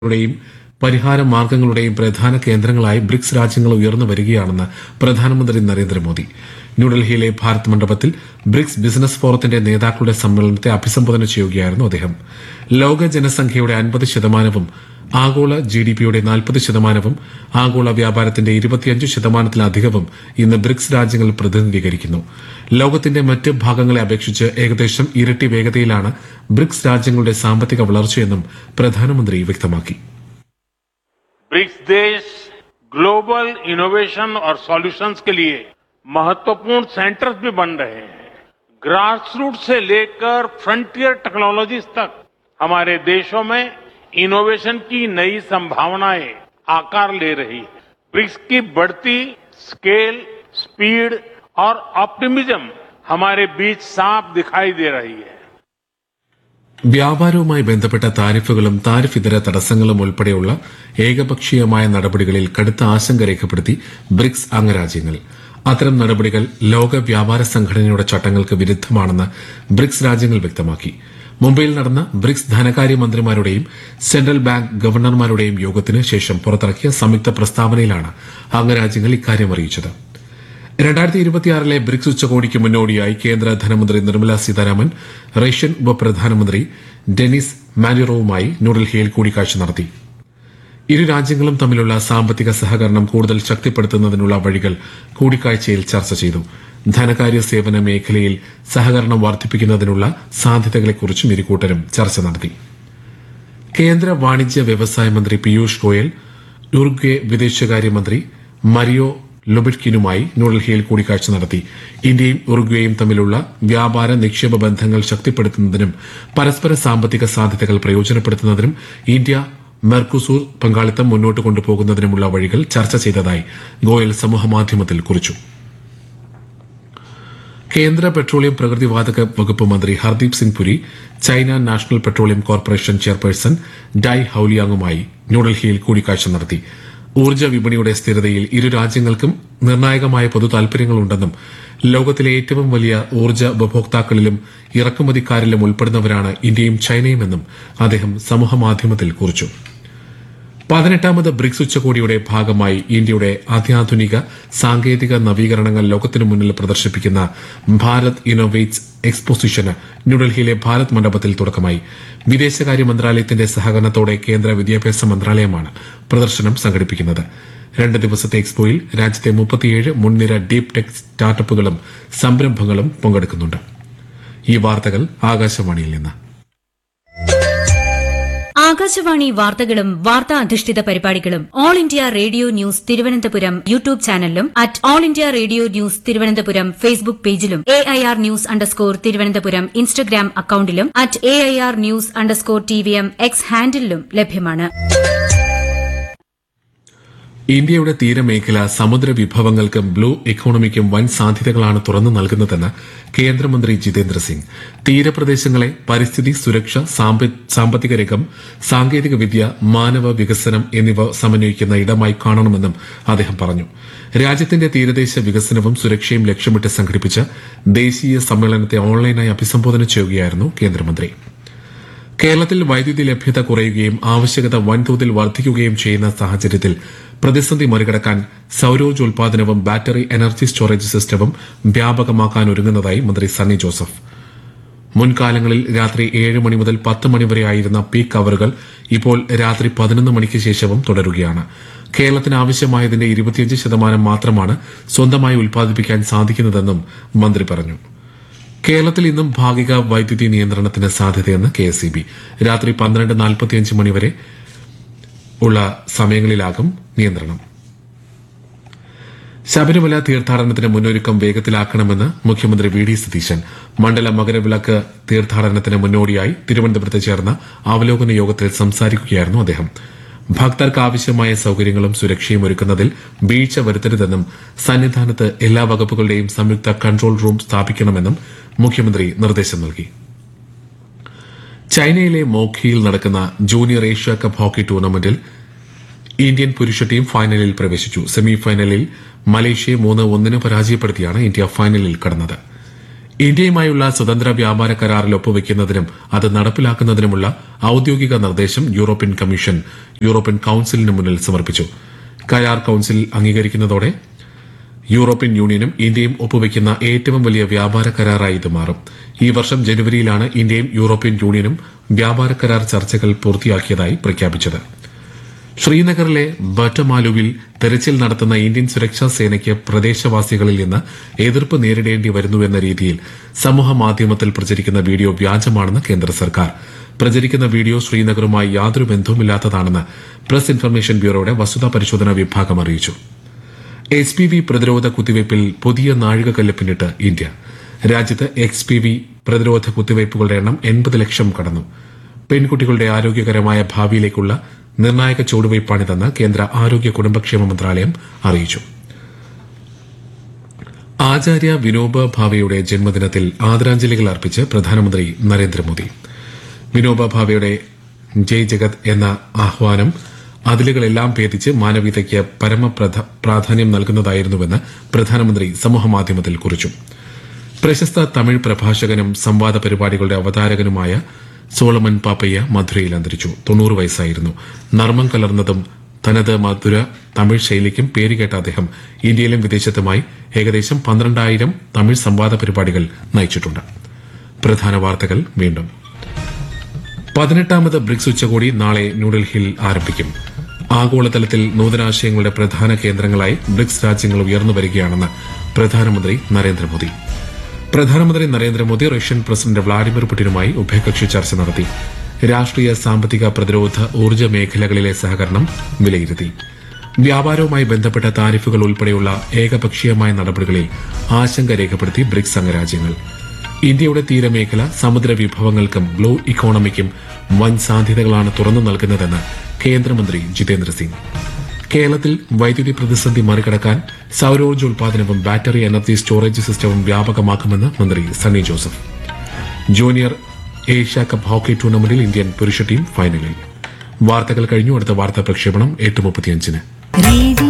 യുടെയും പരിഹാര മാർഗങ്ങളുടെയും പ്രധാന കേന്ദ്രങ്ങളായി ബ്രിക്സ് രാജ്യങ്ങൾ ഉയർന്നു വരികയാണെന്ന് പ്രധാനമന്ത്രി നരേന്ദ്രമോദി ന്യൂഡൽഹിയിലെ ഭാരത് മണ്ഡപത്തിൽ ബ്രിക്സ് ബിസിനസ് ഫോറത്തിന്റെ നേതാക്കളുടെ സമ്മേളനത്തെ അഭിസംബോധന ചെയ്യുകയായിരുന്നു അദ്ദേഹം ലോക ജനസംഖ്യയുടെ അൻപത് ശതമാനവും ആഗോള ജി ഡി പിയുടെ നാൽപ്പത് ശതമാനവും ആഗോള വ്യാപാരത്തിന്റെ ഇരുപത്തിയഞ്ച് ശതമാനത്തിലധികവും ഇന്ന് ബ്രിക്സ് രാജ്യങ്ങൾ പ്രതിനിധീകരിക്കുന്നു ലോകത്തിന്റെ മറ്റ് ഭാഗങ്ങളെ അപേക്ഷിച്ച് ഏകദേശം ഇരട്ടി വേഗതയിലാണ് ബ്രിക്സ് രാജ്യങ്ങളുടെ സാമ്പത്തിക വളർച്ചയെന്നും പ്രധാനമന്ത്രി വ്യക്തമാക്കി ब्रिक्स देश ग्लोबल इनोवेशन और सॉल्यूशंस के लिए महत्वपूर्ण सेंटर्स भी बन रहे हैं ग्रास रूट से लेकर फ्रंटियर टेक्नोलॉजीज तक हमारे देशों में इनोवेशन की नई संभावनाएं आकार ले रही है ब्रिक्स की बढ़ती स्केल स्पीड और ऑप्टिमिज्म हमारे बीच साफ दिखाई दे रही है വ്യാപാരവുമായി ബന്ധപ്പെട്ട താരിഫുകളും താരിഫ് ഇതര തടസ്സങ്ങളും ഉൾപ്പെടെയുള്ള ഏകപക്ഷീയമായ നടപടികളിൽ കടുത്ത ആശങ്ക രേഖപ്പെടുത്തി ബ്രിക്സ് അംഗരാജ്യങ്ങൾ അത്തരം നടപടികൾ ലോക വ്യാപാര സംഘടനയുടെ ചട്ടങ്ങൾക്ക് വിരുദ്ധമാണെന്ന് ബ്രിക്സ് രാജ്യങ്ങൾ വ്യക്തമാക്കി മുംബൈയിൽ നടന്ന ബ്രിക്സ് ധനകാര്യമന്ത്രിമാരുടെയും സെൻട്രൽ ബാങ്ക് ഗവർണർമാരുടെയും യോഗത്തിന് ശേഷം പുറത്തിറക്കിയ സംയുക്ത പ്രസ്താവനയിലാണ് അംഗരാജ്യങ്ങൾ ഇക്കാര്യം അറിയിച്ചത് രണ്ടായിരത്തി ഇരുപത്തിയാറിലെ ബ്രിക്സ് ഉച്ചകോടിക്ക് മുന്നോടിയായി കേന്ദ്ര ധനമന്ത്രി നിർമ്മല സീതാരാമൻ റഷ്യൻ ഉപപ്രധാനമന്ത്രി ഡെനിസ് മാനിറോവുമായി ന്യൂഡൽഹിയിൽ കൂടിക്കാഴ്ച നടത്തി ഇരു രാജ്യങ്ങളും തമ്മിലുള്ള സാമ്പത്തിക സഹകരണം കൂടുതൽ ശക്തിപ്പെടുത്തുന്നതിനുള്ള വഴികൾ കൂടിക്കാഴ്ചയിൽ ചർച്ച ചെയ്തു ധനകാര്യ സേവന മേഖലയിൽ സഹകരണം വർദ്ധിപ്പിക്കുന്നതിനുള്ള സാധ്യതകളെക്കുറിച്ചും ഇരുകൂട്ടരും ചർച്ച നടത്തി കേന്ദ്ര വാണിജ്യ വ്യവസായ മന്ത്രി പീയൂഷ് ഗോയൽ ഉറുഗ്വെ വിദേശകാര്യമന്ത്രി മരിയോ ലൊബിറ്റ്കിനുമായി ന്യൂഡൽഹിയിൽ കൂടിക്കാഴ്ച നടത്തി ഇന്ത്യയും ഉറുഗ്വേയും തമ്മിലുള്ള വ്യാപാര നിക്ഷേപ ബന്ധങ്ങൾ ശക്തിപ്പെടുത്തുന്നതിനും പരസ്പര സാമ്പത്തിക സാധ്യതകൾ പ്രയോജനപ്പെടുത്തുന്നതിനും ഇന്ത്യ മെർക്കുസൂർ പങ്കാളിത്തം മുന്നോട്ട് കൊണ്ടുപോകുന്നതിനുമുള്ള വഴികൾ ചർച്ച ചെയ്തതായി ഗോയൽ സമൂഹമാധ്യമത്തിൽ കുറിച്ചു കേന്ദ്ര പെട്രോളിയം പ്രകൃതിവാതക വകുപ്പ് മന്ത്രി Hardeep Singh Puri China national petroleum corporation chairperson Dai ഹൌലിയാങ്ങുമായി ന്യൂഡൽഹിയിൽ കൂടിക്കാഴ്ച നടത്തി ഊർജ്ജ വിപണിയുടെ സ്ഥിരതയിൽ ഇരു രാജ്യങ്ങൾക്കും നിർണായകമായ പൊതു താൽപര്യങ്ങളുണ്ടെന്നും ലോകത്തിലെ ഏറ്റവും വലിയ ഊർജ്ജ ഉപഭോക്താക്കളിലും ഇറക്കുമതിക്കാരിലും ഉൾപ്പെടുന്നവരാണ് ഇന്ത്യയും ചൈനയുമെന്നും അദ്ദേഹം സമൂഹമാധ്യമത്തിൽ കുറിച്ചു പതിനെട്ടാമത് ബ്രിക്സ് ഉച്ചകോടിയുടെ ഭാഗമായി ഇന്ത്യയുടെ അത്യാധുനിക സാങ്കേതിക നവീകരണങ്ങൾ ലോകത്തിനു മുന്നിൽ പ്രദർശിപ്പിക്കുന്ന ഭാരത് ഇന്നോവേറ്റ്സ് എക്സ്പോസിഷന് ന്യൂഡൽഹിയിലെ ഭാരത് മണ്ഡപത്തിൽ തുടക്കമായി വിദേശകാര്യ മന്ത്രാലയത്തിന്റെ സഹകരണത്തോടെ കേന്ദ്ര വിദ്യാഭ്യാസ മന്ത്രാലയമാണ് പ്രദർശനം സംഘടിപ്പിക്കുന്നത് രണ്ട് ദിവസത്തെ എക്സ്പോയിൽ രാജ്യത്തെ മുപ്പത്തിയേഴ് മുൻനിര ഡീപ് ടെക് സ്റ്റാർട്ടപ്പുകളും സംരംഭങ്ങളും പങ്കെടുക്കുന്നുണ്ട് ഈ വാർത്തകൾ ആകാശവാണിയിൽ നിന്ന് ആകാശവാണി വാർത്തകളും വാർത്താ അധിഷ്ഠിത പരിപാടികളും all India radio news Thiruvananthapuram YouTube ചാനലിലും at all India radio news Thiruvananthapuram Facebook പേജിലും A I R news underscore Thiruvananthapuram Instagram അക്കൌണ്ടിലും at A I R news underscore T V M X ഹാൻഡിലും ലഭ്യമാണ് ഇന്ത്യയുടെ തീരമേഖല സമുദ്ര വിഭവങ്ങൾക്കും ബ്ലൂ ഇക്കോണമിക്കും വൻ സാധ്യതകളാണ് തുറന്നു നൽകുന്നതെന്ന് കേന്ദ്രമന്ത്രി ജിതേന്ദ്ര സിംഗ് തീരപ്രദേശങ്ങളെ പരിസ്ഥിതി സുരക്ഷ സാമ്പ- സാമ്പത്തിക രംഗം സാങ്കേതിക വിദ്യ മാനവ വികസനം എന്നിവ സമന്വയിക്കുന്ന ഇടമായി കാണണമെന്നും അദ്ദേഹം പറഞ്ഞു രാജ്യത്തിന്റെ തീരദേശ വികസനവും സുരക്ഷയും ലക്ഷ്യമിട്ട് സംഘടിപ്പിച്ച ദേശീയ സമ്മേളനത്തെ ഓൺലൈനായി അഭിസംബോധന ചെയ്യുകയായിരുന്നു കേന്ദ്രമന്ത്രി കേരളത്തിൽ വൈദ്യുതി ലഭ്യത കുറയുകയും ആവശ്യകത വൻതോതിൽ വർദ്ധിക്കുകയും ചെയ്യുന്ന സാഹചര്യത്തിൽ പ്രതിസന്ധി മറികടക്കാൻ സൌരോർജ്ജോൽപാദനവും ബാറ്ററി എനർജി സ്റ്റോറേജ് സിസ്റ്റവും വ്യാപകമാക്കാൻ ഒരുങ്ങുന്നതായി മന്ത്രി സണ്ണി ജോസഫ് മുൻകാലങ്ങളിൽ രാത്രി ഏഴ് മണി മുതൽ പത്ത് മണി വരെയായിരുന്ന പീക്ക് അവറുകൾ ഇപ്പോൾ രാത്രി പതിനൊന്ന് മണിക്ക് ശേഷവും തുടരുകയാണ് കേരളത്തിന് ആവശ്യമായതിന്റെ ഇരുപത്തിയഞ്ച് ശതമാനം മാത്രമാണ് സ്വന്തമായി ഉൽപ്പാദിപ്പിക്കാൻ സാധിക്കുന്നതെന്നും മന്ത്രി പറഞ്ഞു കേരളത്തിൽ ഇന്നും ഭാഗിക വൈദ്യുതി നിയന്ത്രണത്തിന് സാധ്യതയെന്ന് കെ എസ് രാത്രി പന്ത്രണ്ട് നാൽപ്പത്തിയഞ്ച് മണിവരെ ഉള്ള സമയങ്ങളിലാകും നിയന്ത്രണം ശബരിമല തീർത്ഥാടനത്തിന് മുന്നൊരുക്കം വേഗത്തിലാക്കണമെന്ന് മുഖ്യമന്ത്രി വി ഡി സതീശൻ മണ്ഡല മകരവിളക്ക് തീർത്ഥാടനത്തിന് മുന്നോടിയായി തിരുവനന്തപുരത്ത് ചേർന്ന അവലോകന യോഗത്തിൽ സംസാരിക്കുകയായിരുന്നു അദ്ദേഹം ഭക്തർക്ക് ആവശ്യമായ സൌകര്യങ്ങളും സുരക്ഷയും ഒരുക്കുന്നതിൽ വീഴ്ച വരുത്തരുതെന്നും സന്നിധാനത്ത് എല്ലാ വകുപ്പുകളുടെയും സംയുക്ത കൺട്രോൾ റൂം സ്ഥാപിക്കണമെന്നും മുഖ്യമന്ത്രി നിർദ്ദേശം നൽകി ചൈനയിലെ മോഖിയിൽ നടക്കുന്ന ജൂനിയർ ഏഷ്യ കപ്പ് ഹോക്കി ടൂർണമെന്റിൽ ഇന്ത്യൻ പുരുഷ ടീം ഫൈനലിൽ പ്രവേശിച്ചു സെമി ഫൈനലിൽ മലേഷ്യയെ മൂന്ന് ഒന്നിന് പരാജയപ്പെടുത്തിയാണ് ഇന്ത്യ ഫൈനലിൽ കടന്നത് ഇന്ത്യയുമായുള്ള സ്വതന്ത്ര വ്യാപാര കരാറിൽ ഒപ്പുവെക്കുന്നതിനും അത് നടപ്പിലാക്കുന്നതിനുമുള്ള ഔദ്യോഗിക നിർദ്ദേശം യൂറോപ്യൻ കമ്മീഷൻ യൂറോപ്യൻ കൌൺസിലിന് മുന്നിൽ സമർപ്പിച്ചു കരാർ കൌൺസിൽ അംഗീകരിക്കുന്നതോടെ യൂറോപ്യൻ യൂണിയനും ഇന്ത്യയും ഒപ്പുവെക്കുന്ന ഏറ്റവും വലിയ വ്യാപാര കരാറായി ഇത് മാറും ഈ വർഷം ജനുവരിയിലാണ് ഇന്ത്യയും യൂറോപ്യൻ യൂണിയനും വ്യാപാര കരാർ ചർച്ചകൾ പൂർത്തിയാക്കിയതായി പ്രഖ്യാപിച്ചത് ശ്രീനഗറിലെ ബറ്റമാലുവിൽ തെരച്ചിൽ നടത്തുന്ന ഇന്ത്യൻ സുരക്ഷാ സേനയ്ക്ക് പ്രദേശവാസികളിൽ നിന്ന് എതിർപ്പ് നേരിടേണ്ടി വരുന്നുവെന്ന രീതിയിൽ സമൂഹ മാധ്യമത്തിൽ പ്രചരിക്കുന്ന വീഡിയോ വ്യാജമാണെന്ന് കേന്ദ്ര സർക്കാർ പ്രചരിക്കുന്ന വീഡിയോ ശ്രീനഗറുമായി യാതൊരു ബന്ധവുമില്ലാത്തതാണെന്ന് പ്രസ് ഇൻഫർമേഷൻ ബ്യൂറോയുടെ വസ്തുതാ പരിശോധനാ വിഭാഗം അറിയിച്ചു എച്ച് പി വി പ്രതിരോധ കുത്തിവയ്പിൽ പുതിയ നാഴികക്കല്ല് പിന്നിട്ട് ഇന്ത്യ രാജ്യത്ത് എക്സ് പി വി പ്രതിരോധ കുത്തിവയ്പുകളുടെ എണ്ണം എൺപത് ലക്ഷം കടന്നു പെൺകുട്ടികളുടെ ആരോഗ്യകരമായ ഭാവിയിലേക്കുള്ള നിർണായക ചുവടുവയ്പ്പാണിതെന്ന് കേന്ദ്ര ആരോഗ്യ കുടുംബക്ഷേമ മന്ത്രാലയം അറിയിച്ചു ആചാര്യ വിനോബ ഭാവെയുടെ ജന്മദിനത്തിൽ ആദരാഞ്ജലികൾ അർപ്പിച്ച് പ്രധാനമന്ത്രി നരേന്ദ്രമോദി വിനോബ ഭാവെയുടെ ജയ് ജഗത് എന്ന ആഹ്വാനം അതിലുകളെല്ലാം ഭേദിച്ച് മാനവീയതയ്ക്ക് പരമ പ്രധ- പ്രാധാന്യം നൽകുന്നതായിരുന്നുവെന്ന് പ്രധാനമന്ത്രി സമൂഹമാധ്യമത്തിൽ കുറിച്ചു പ്രശസ്ത തമിഴ് പ്രഭാഷകനും സംവാദ പരിപാടികളുടെ അവതാരകനുമായ സോളമൻ പാപ്പയ്യ മധുരയിൽ അന്തരിച്ചു തൊണ്ണൂറ് വയസ്സായിരുന്നു നർമ്മം കലർന്നതും തനത് മധുര തമിഴ് ശൈലിക്കും പേരുകേട്ട അദ്ദേഹം ഇന്ത്യയിലും വിദേശത്തുമായി ഏകദേശം പന്ത്രണ്ടായിരം തമിഴ് സംവാദ പരിപാടികൾ നയിച്ചിട്ടുണ്ട് പ്രധാന വാർത്തകൾ വീണ്ടും പതിനെട്ടാമത് ബ്രിക്സ് ഉച്ചകോടി നാളെ ന്യൂഡൽഹിയിൽ ആരംഭിക്കും ആഗോളതലത്തിൽ നൂതനാശയങ്ങളുടെ പ്രധാന കേന്ദ്രങ്ങളായി ബ്രിക്സ് രാജ്യങ്ങൾ ഉയർന്നു വരികയാണെന്ന് പ്രധാനമന്ത്രി നരേന്ദ്രമോദി പ്രധാനമന്ത്രി നരേന്ദ്രമോദി റഷ്യൻ പ്രസിഡന്റ് വ്ളാഡിമിർ പുടിനുമായി ഉഭയകക്ഷി ചർച്ച നടത്തി രാഷ്ട്രീയ സാമ്പത്തിക പ്രതിരോധ ഊർജ്ജ മേഖലകളിലെ സഹകരണം വിലയിരുത്തി വ്യാപാരവുമായി ബന്ധപ്പെട്ട താരിഫുകൾ ഉൾപ്പെടെയുള്ള ഏകപക്ഷീയമായ നടപടികളിൽ ആശങ്ക രേഖപ്പെടുത്തി ബ്രിക്സ് അംഗരാജ്യങ്ങൾ ഇന്ത്യയുടെ തീരമേഖല സമുദ്ര വിഭവങ്ങൾക്കും ബ്ലൂ ഇക്കോണമിക്കും വൻ സാധ്യതകളാണ് തുറന്നു നൽകുന്നതെന്ന് കേന്ദ്രമന്ത്രി ജിതേന്ദ്ര സിംഗ് കേരളത്തിൽ വൈദ്യുതി പ്രതിസന്ധി മറികടക്കാൻ സൌരോർജ്ജ ഉൽപാദനവും ബാറ്ററി എനർജി സ്റ്റോറേജ് സിസ്റ്റവും വ്യാപകമാക്കുമെന്ന് മന്ത്രി Sunny Joseph junior Asia cup hockey ടൂർണമെന്റിൽ ഇന്ത്യൻ പുരുഷ ടീം ഫൈനലിൽ വാർത്തകൾ കഴിഞ്ഞു അടുത്ത വാർത്താ പ്രക്ഷേപണം എട്ട് മുപ്പത്തിയഞ്ചിന് റേഡിയോ